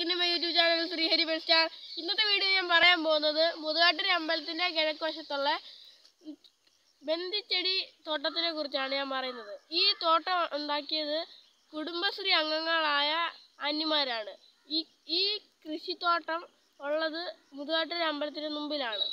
back to my YouTube channel Srihari bell star ഇന്നത്തെ video ഞാൻ പറയാൻ പോകുന്നത് മുതുകാട്ടിരി അമ്പലത്തിന്റെ കിഴക്ക് വശത്തുള്ള ബന്ദിച്ചെടി തോട്ടത്തിനെ കുറിച്ചാണ് ഞാൻ പറയുന്നത് ഈ തോട്ടം ഉണ്ടാക്കിയത് കുടുംബശ്രീ അംഗങ്ങളായ അന്യമാരാണ് ഈ ഈ കൃഷിത്തോട്ടം ഉള്ളത് മുതുകാട്ടിരി അമ്പലത്തിന് മുമ്പിലാണ്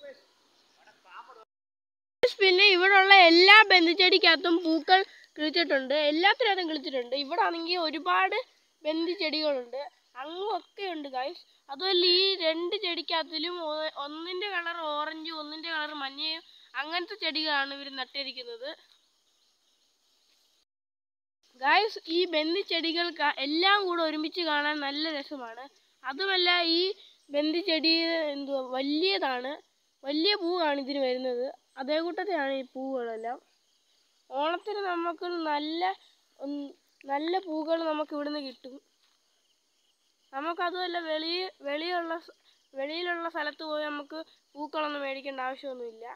പിന്നെ ഇവിടെയുള്ള എല്ലാ ബന്ധിച്ചെടിക്കകത്തും പൂക്കൾ കിളിച്ചിട്ടുണ്ട് എല്ലാത്തിനകത്തും കിളിച്ചിട്ടുണ്ട് ഇവിടെ ആണെങ്കിൽ ഒരുപാട് ബന്ധിച്ചെടികളുണ്ട് അങ്ങൊക്കെ ഉണ്ട് ഗൈസ് അതുമല്ല ഈ രണ്ട് ചെടിക്കകത്തിലും ഒ- ഒന്നിന്റെ കളർ ഓറഞ്ച് ഒന്നിന്റെ കളർ മഞ്ഞയും അങ്ങനത്തെ ചെടികളാണ് ഇവർ നട്ടിരിക്കുന്നത് ഗൈസ് ഈ ബന്ധിച്ചെടികൾ ക- എല്ലാം കൂടെ ഒരുമിച്ച് കാണാൻ നല്ല രസമാണ് അതുമല്ല ഈ ബന്ധിച്ചെടി എന്തുവാ വലിയതാണ് വലിയ പൂവാണ് ഇതിന് വരുന്നത് അതേ കൂട്ടത്തിലാണ് ഈ പൂവുകളെല്ലാം ഓണത്തിന് നമുക്ക് നല്ല ഉം, നല്ല പൂക്കൾ നമുക്ക് ഇവിടുന്ന് കിട്ടും നമുക്കതുമല്ല വെളി വെളിയുള്ള സ- വെളിയിലുള്ള സ്ഥലത്ത് പോയി നമുക്ക് പൂക്കളൊന്നും മേടിക്കേണ്ട ആവശ്യമൊന്നുമില്ല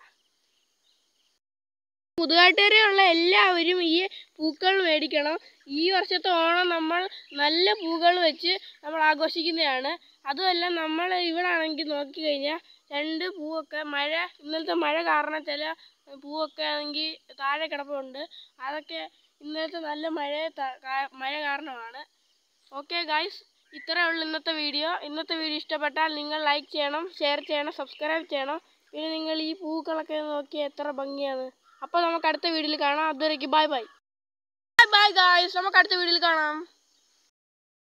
പുതുകാട്ടുകാരെയുള്ള എല്ലാവരും ഈ പൂക്കൾ മേടിക്കണം ഈ വർഷത്തെ ഓണം നമ്മൾ നല്ല പൂക്കൾ വെച്ച് നമ്മൾ ആഘോഷിക്കുന്നതാണ് അതുമല്ല നമ്മൾ ഇവിടെ ആണെങ്കിൽ നോക്കിക്കഴിഞ്ഞാൽ രണ്ട് പൂവൊക്കെ മഴ ഇന്നലത്തെ മഴ കാരണം ചില പൂവൊക്കെ ആണെങ്കിൽ താഴെ കിടപ്പുണ്ട് അതൊക്കെ ഇന്നലത്തെ നല്ല മഴ മഴ കാരണമാണ് ഓക്കെ ഗായ്സ് ഇത്രയേ ഉള്ളൂ ഇന്നത്തെ വീഡിയോ ഇന്നത്തെ വീഡിയോ ഇഷ്ടപ്പെട്ടാൽ നിങ്ങൾ ലൈക്ക് ചെയ്യണം ഷെയർ ചെയ്യണം സബ്സ്ക്രൈബ് ചെയ്യണം പിന്നെ നിങ്ങൾ ഈ പൂക്കളൊക്കെ നോക്കി എത്ര ഭംഗിയാണ് അപ്പോൾ നമുക്ക് അടുത്ത വീഡിയോയിൽ കാണാം അതുവരേക്ക് bye bye bye bye guys നമുക്ക് അടുത്ത വീഡിയോയിൽ കാണാം